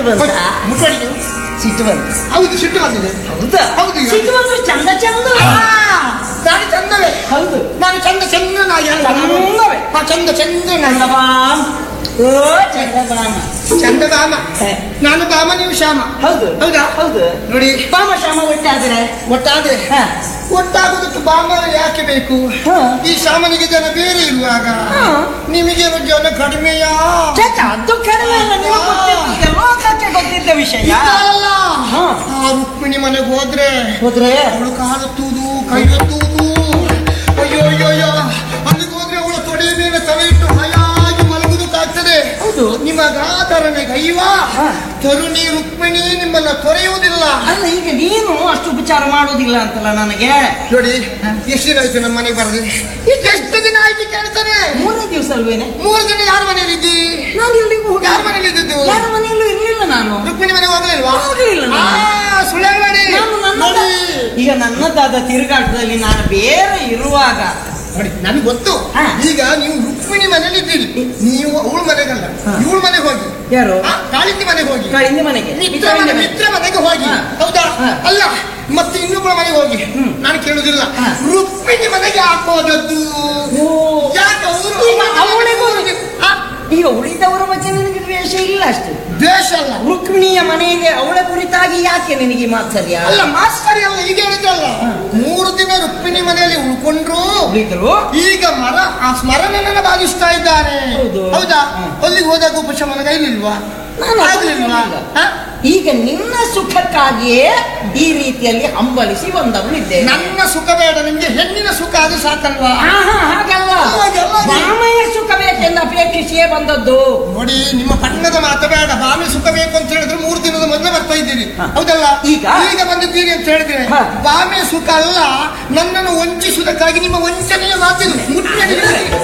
ಸಿಟ್ಟು ಬಂತ ಮುಟ್ಟಡಿ ನೀವು. ಸಿಟ್ಟು ಬಂತು ಹೌದು ಸಿಟ್ಟು ಬಂದಿದೆ ಹೌದಾ ಹೌದು ಈಗ. ಸಿಟ್ಟು ಬಂದ್ರೆ ಚಂದ ಚಂದ ಆ, ನಾನು ಚಂದವೇ ಹೌದು ನಾನು ಚಂದ ಚಂದ್ರನಾಗಿ ಅಲ್ಲ ನಾನು. ಚಂದವೇ. ಆ, ಚಂದ ಚಂದ್ರನಾಗಿ ಚಂದಬಾಮ್ ಓ ಚಂದಬಾಮ ಚಂದ ಬಾಮ ಹೇ. ನಾನು ಬಾಮ ನೀವು ಶ್ಯಾಮ ಹೌದು ಹೌದಾ ಹೌದು ನೋಡಿ ಬಾಮ ಶ್ಯಾಮ ಒಟ್ಟಾದ್ರೆ ಒಟ್ಟಾದ್ರೆ ಹಾ. ಒಟ್ಟಾಗುದಕ್ಕೆ ಬಾಮ ಯಾಕೆ ಬೇಕು ಹಾ. ಈ ಶ್ಯಾಮನಿಗೆ ಜನ ಬೇರೆ ಇರುವಾಗ ಹಾ. ನಿಮಗೇನು ಜನ ಕಡಿಮೆಯಾ ಚಟ ಅದು ಕಡಿಮೆ ಅಲ್ಲ ನೀವು ಗೊತ್ತಿದ್ದ ಲೋಕಕ್ಕೆ ಗೊತ್ತಿದ್ದ ವಿಷಯ ಇದ್ದಾಳಲ್ಲ, ಹಾ. ಆ ರುಕ್ಮಿಣಿ ಮನೆಗೆ ಹೋದ್ರೆ ಹೋದ್ರೆ ಅವಳು ಕಾಲುತ್ತುವುದು ಕೈ ಎತ್ತುವುದು ಅಯ್ಯೋ ಅಯ್ಯೋ ಅಯ್ಯೋ ಅಲ್ಲಿಗೆ ಹೋದ್ರೆ ಅವಳು ತೊಡೆ ಮೇಲೆ ತಲೆ ಇಟ್ಟು ಹಾಯಾಗಿ ಮಲಗುವುದಕ್ಕಾಗ್ತದೆ ಹೌದು. ನಿಮಗಾದರನೆ ಗೈವ ಹಾ. ತರುಣಿ ರುಕ್ಮಿಣಿ ನಿಮ್ಮನ್ನ ತೊರೆಯುವುದಿಲ್ಲ ಅಲ್ಲ ಈಗ ನೀನು ಅಷ್ಟು ಉಪಚಾರ ಮಾಡೋದಿಲ್ಲ ಅಂತಲ್ಲ ನನಗೆ ನೋಡಿ ಎಷ್ಟು ದಿನ ಆಯ್ತು ನಮ್ಮ ಮನೆಗೆ ಬರದೆ ಎಷ್ಟು ದಿನ ಆಯ್ತು ಕೇಳ್ತಾನೆ ಮೂರನೇ ದಿವಸ ಅಲ್ವೇನೆ ಮೂರು ದಿನ ಯಾರ ಮನೇಲಿ ಇದ್ದಿ ನಾನು ಎಲ್ಲಿಗೂ ಹೋಗಿ ಯಾರ ಮನೇಲಿ ಇದ್ದಿದ್ದು ಯಾರ ಮನೆಯಲ್ಲೂ ಇರ್ಲಿಲ್ಲ ನಾನು ರುಕ್ಮಿಣಿ ಮನೆಗೆ ಹೋಗ್ಲಿಲ್ವಾ ಹೋಗ್ಲಿಲ್ಲ ನಾನು. ಆ, ಸುಳ್ಳು ಹೇಳ್ಬೇಡಿ. ನಾನು ನನ್ನ ನೋಡಿ ಈಗ ನನ್ನದಾದ ತಿರುಗಾಟದಲ್ಲಿ ನಾನು ಬೇರೆ ಇರುವಾಗ ನೋಡಿ ನನಗೆ ಗೊತ್ತು ಹಾ. ಈಗ ನೀವು ರುಕ್ಮಿಣಿ ಮನೇಲಿ ಇದ್ದೀರಿ ನೀವು ಅವಳ ಮನೆಗಲ್ಲ ಹಾ. ಇವಳ ಮನೆಗೆ ಹೋಗಿ ಯಾರು ಆ, ಕಾಳಿಂದಿ ಮನೆಗೆ ಹೋಗಿ ಕಾಳಿಂದಿ ಮನೆಗೆ ಮಿತ್ರ ಮನೆ ಮಿತ್ರ ಮನೆಗೆ ಹೋಗಿ ಹಾ. ಹೌದಾ ಹಾ. ಅಲ್ಲ ಮತ್ತೆ ಇನ್ನೊಬ್ಬಳ ಮನೆಗೆ ಹೋಗಿ ಹ್ಮ್. ನಾನು ಕೇಳುದಿಲ್ಲ ಹಾ. ರುಕ್ಮಿಣಿ ಮನೆಗೆ ಹಾಕೋದದ್ದು ಓ. ಯಾಕೆ ಅವರು ಈಗ ಅವಳಿಗೂ ಈಗ ಉಳಿದವರ ಬಗ್ಗೆ ನಿನಗೆ ದ್ವೇಷ ಇಲ್ಲ ಅಷ್ಟು ದೇಶ ಅಲ್ಲ ರುಕ್ಮಿಣಿಯ ಮನೆಗೆ ಅವಳ ಕುರಿತಾಗಿ ಯಾಕೆ ನಿನಗೆ ಈ ಮಾತ್ಸರ್ಯ ಅಲ್ಲ ಮಾಸ್ಕರಿ ಅಲ್ಲ ಈಗ ಹೇಳಿದ್ರಲ್ಲ ಮೂರು ದಿನ ರುಕ್ಮಿಣಿ ಮನೆಯಲ್ಲಿ ಉಳ್ಕೊಂಡ್ರು ಉಳಿದ್ರು ಈಗ ಮರ ಆ ಸ್ಮರಣೆಯನ್ನ ಬಾಗಿಸ್ತಾ ಇದ್ದಾರೆ ಹೌದು. ಹೌದಾ ಹಾ. ಅಲ್ಲಿಗೆ ಹೋದಾಗ ಉಪಶಮನ ಕೈಲಿಲ್ವಾ ನಾನು ಅದನ್ನ ಆಗ್ಲಿಲ್ವಾ ಹೇಳಿಲ್ಲ. ಹಾ? ಈಗ ನಿನ್ನ ಸುಖಕ್ಕಾಗಿಯೇ ಈ ರೀತಿಯಲ್ಲಿ ಹಂಬಲಿಸಿ ಬಂದವಳು ಇದ್ದೇನೆ ನನ್ನ ಸುಖ ಬೇಡ ನಿಮ್ಗೆ ಹೆಣ್ಣಿನ ಸುಖ ಅದು ಸಾಕಲ್ವಾ ಆಹಾ, ಹಾಗಲ್ಲ ಹಾಗಲ್ಲ. ಮಾಮಯ್ಯ ಸುಖ ಬೇಕೆಂದು ಅಪೇಕ್ಷಿಸಿಯೇ ಬಂದದ್ದು ನೋಡಿ ನಿಮ್ಮ ಬಣ್ಣದ ಮಾತು ಬೇಡ ಬಾಮಿ ಸುಖ ಬೇಕು ಅಂತ ಹೇಳಿದ್ರೆ ಮೂರು ದಿನದ ಮೊದಲೇ ಬರ್ತಾ ಇದ್ದೀರಿ ಹಾ. ಹೌದಲ್ಲ ಈಗ? ಈಗ ಬಂದಿದ್ದೀರಿ ಅಂತ ಹೇಳಿದ್ರೆ ಹಾ. ಬಾಮಿ ಸುಖ ಅಲ್ಲ ನನ್ನನ್ನು ವಂಚಿಸುವುದಕ್ಕಾಗಿ ನಿಮ್ಮ ವಂಚನೆಯ ಮಾತಿದು ಮುಟ್ಟಡಿ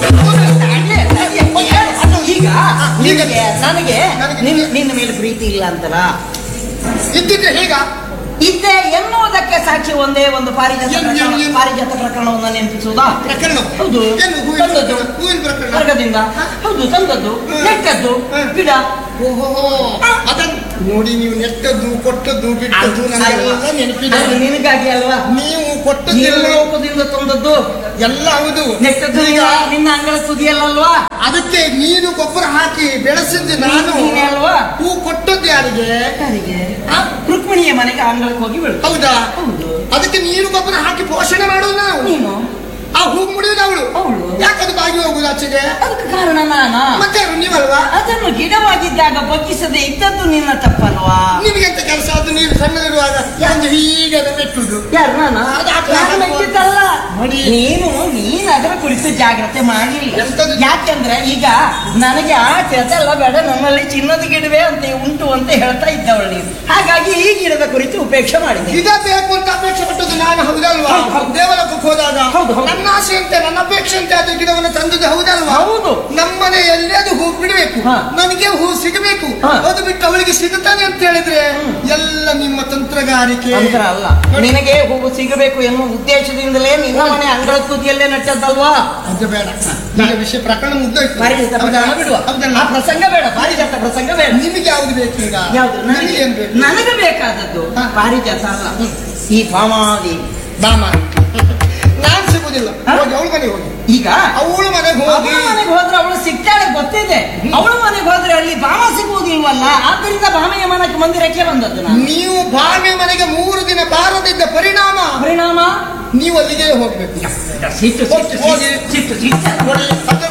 ಅಲ್ಲೇ, ಅಲ್ಲೇ, ಅದು ಈಗ ಈಗ- ನಿನಗೆ ನನಗೆ ನನಗೆ- ನಿನ್ನ ನಿನ್ನ ಮೇಲೆ ಪ್ರೀತಿ ಇಲ್ಲ ಅಂತಲ್ಲ ಇದ್ದಿದ್ರೆ ಹೇಗ ಇದ್ದೆ ಎನ್ನುವುದಕ್ಕೆ ಸಾಕ್ಷಿ ಒಂದೇ ಒಂದು ಪಾರಿಜಾತ ಏನು, ಪ್ರಕರಣ ಏನು, ಏನು? ಪಾರಿಜಾತ ಪ್ರಕರಣವನ್ನು ನೆನಪಿಸುವುದಾ ಪ್ರಕರಣ ಹೌದು ಏನು ಹೂವಿನ ತಂದದ್ದು ಪ್ರಕರಣ? ಹೂವಿನ ಪ್ರಕರಣ ಸ್ವರ್ಗದಿಂದ ಹೌದು ತಂದದ್ದು ಹ್ಮ್. ನೆಟ್ಟದ್ದು ಹ್ಮ್. ಗಿಡ ಓಹೋ ಅದನ್ನು ನೋಡಿ ನೀವು ನೆಟ್ಟದ್ದು ಕೊಟ್ಟದ್ದು ಬಿಟ್ಟದ್ದು ನನಗೆಲ್ಲ ನೆನಪಿದೆ ಅದು ನಿನಗಾಗಿ ಅಲ್ವಾ ನೀವು ನೀನು ಕೊಟ್ಟದ್ದೆಲ್ಲ ಲೋಕದಿಂದ ತಂದದ್ದು ಎಲ್ಲ ಹೌದು ನೆಟ್ಟದ್ದು ಈಗ ನಿನ್ನ- ನಿನ್ನ ಅಂಗಳ ತುದಿಯಲ್ಲಲ್ವಾ ಅದಕ್ಕೆ ನೀನು ಗೊಬ್ಬರ ಹಾಕಿ ಬೆಳೆಸಿದ್ದು ನಾನು ನೀನೇ ಅಲ್ವಾ ಹೂ ಕೊಟ್ಟದ್ದು ಯಾರಿಗೆ ಯಾರಿಗೆ ಆ? ರುಕ್ಮಿಣಿಯ ಮನೆಗೆ ಅಂಗಳಕ್ಕೆ ಹೋಗಿ ಬೀಳು ಹೌದಾ ಹೌದು ಅದಕ್ಕೆ ನೀರು ಗೊಬ್ಬರ ಹಾಕಿ ಪೋಷಣೆ ಮಾಡೋದು ನಾವು ನೀನು ಆ ಹೂ ಮುಡಿಯೋದು ಅವಳು ಅವಳು ಯಾಕದು ಬಾಗಿ ಹೋಗುದು ಆಚೆಗೆ ಅದಕ್ಕೆ ಕಾರಣ ನಾನು ಮತ್ತೆ ಯಾರು ನೀವಲ್ವಾ ಅದನ್ನು ಗಿಡವಾಗಿದ್ದಾಗ ಬಗ್ಗಿಸದೆ ಇದ್ದದ್ದು ನಿನ್ನ ತಪ್ಪಲ್ವಾ ನಿಮಗೆಂತ ಕೆಲಸ ಅದು ನೀವು ಸಣ್ಣದಿರುವಾಗ ಒಂದು ಹೀಗೆ ಅದು ನೆಟ್ಟುದು ಯಾರು ನಾನು ಅದು ಹಾಕ್ಲ- ನಾನು ಮೆಚ್ಚಿದ್ದಲ್ಲ. ನೋಡಿ. ನೀನು ನೀನು ಅದರ ಕುರಿತು ಜಾಗ್ರತೆ ಮಾಡಲಿಲ್ಲ ಎಂತದು? ಯಾಕೆಂದ್ರೆ ಈಗ ನನಗೆ ಆಚೆ ಅದೆಲ್ಲ ಬೇಡ ನಮ್ಮಲ್ಲಿ ಚಿನ್ನದ ಗಿಡವೇ ಅಂತ ಉಂಟು ಅಂತ ಹೇಳ್ತಾ ಇದ್ದವಳು ನೀನು ಹಾಗಾಗಿ ಈ ಗಿಡದ ಕುರಿತು ಉಪೇಕ್ಷೆ ಮಾಡಿದೆ ಇದ ಬೇಕು ಅಂತ ಅಪೇಕ್ಷೆ ಪಟ್ಟದ್ದು ನಾನು ಹೌದಲ್ವಾ ಹೌದು, ಹೌದು. ದೇವಲೋಕಕ್ಕೆ ಹೋದಾಗ ಹೌದು, ಹೌದು. ನನ್ನ ಆಸೆಯಂತೆ ನನ್ನ ಅಪೇಕ್ಷೆಯಂತೆ ಅದು ಗಿಡವನ್ನು ತಂದದ್ದು ಹೌದಲ್ವಾ ಹೌದು. ನಮ್ಮನೆಯಲ್ಲಿ ಅದು ಹೂ ಬಿಡಬೇಕು ಹಾ. ನನಗೆ ಹೂ ಸಿಗಬೇಕು ಹಾ. ಅದು ಬಿಟ್ಟು ಅವಳಿಗೆ ಸಿಗುತ್ತಾನೆ ಅಂತ ಹೇಳಿದ್ರೆ ಎಲ್ಲ ನಿಮ್ಮ ತಂತ್ರಗಾರಿಕೆ ಅಂತರ ಅಲ್ಲ ನೋಡಿ. ನಿನಗೆ ಹೂವು ಸಿಗಬೇಕು ಎನ್ನುವ ಉದ್ದೇಶದಿಂದಲೇ ನಿನ್ನ ಮನೆ ಅಂಗಳ ತುದಿಯಲ್ಲೇ ನಟ್ಟದ್ದಲ್ವಾ ಅದು ಬೇಡ ಈಗ ವಿಷಯ ಪ್ರಕರಣ ಮುಗ್ದೋಯ್ತು ಪಾರಿಜಾತ ಪ್ರಕರಣ ಬಿಡುವ ಹೌದಲ್ಲ ಆ ಪ್ರಸಂಗ ಬೇಡ ಪಾರಿಜಾತ ಪ್ರಸಂಗ ಬೇಡ ನಿಮಗೆ ಯಾವ್ದು ಬೇಕು ಈಗ ಯಾವುದು ನನಗೆ ಏನ್ ಬೇಕು ನನಗೆ ಬೇಕಾದದ್ದು ಹಾ. ಪಾರಿಜಾತ ಅಲ್ಲ ಈ ಭಾಮಾದಿ ಬಾಮ ನಾನ್ ಸಿಗುದಿಲ್ಲ ಹಾ? ಹೋಗಿ ಅವಳ ಮನೆಗೆ ಹೋಗಿ ಈಗ ಅವಳ ಮನೆಗೆ ಅವಳ ಹೋಗಿ ಮನೆಗೆ ಹೋದ್ರೆ ಅವಳು ಸಿಗ್ತಾಳೆ ಗೊತ್ತಿದೆ ಅವಳ ಮನೆಗೆ ಹೋದ್ರೆ ಅಲ್ಲಿ ಭಾಮ ಸಿಗುವುದಿಲ್ವಲ್ಲ ಆದ್ದರಿಂದ ಭಾಮೆಯ ಮನಕ್ಕೆ ಮಂದಿರಕ್ಕೆ ಬಂದದ್ದು ನಾನು ನೀವು ಬಾಮೆ ಮನೆಗೆ ಮೂರು ದಿನ ಬಾರದಿದ್ದ ಪರಿಣಾಮ ಪರಿಣಾಮ ನೀವು ಅಲ್ಲಿಗೆ ಹೋಗ್ಬೇಕು ಸಿಟ್ಟು ಸಿಟ್ಟು ಹೋಗಿ. ಸಿಟ್ಟು ಸಿಟ್ಟು ನೋಡಿ ಅದು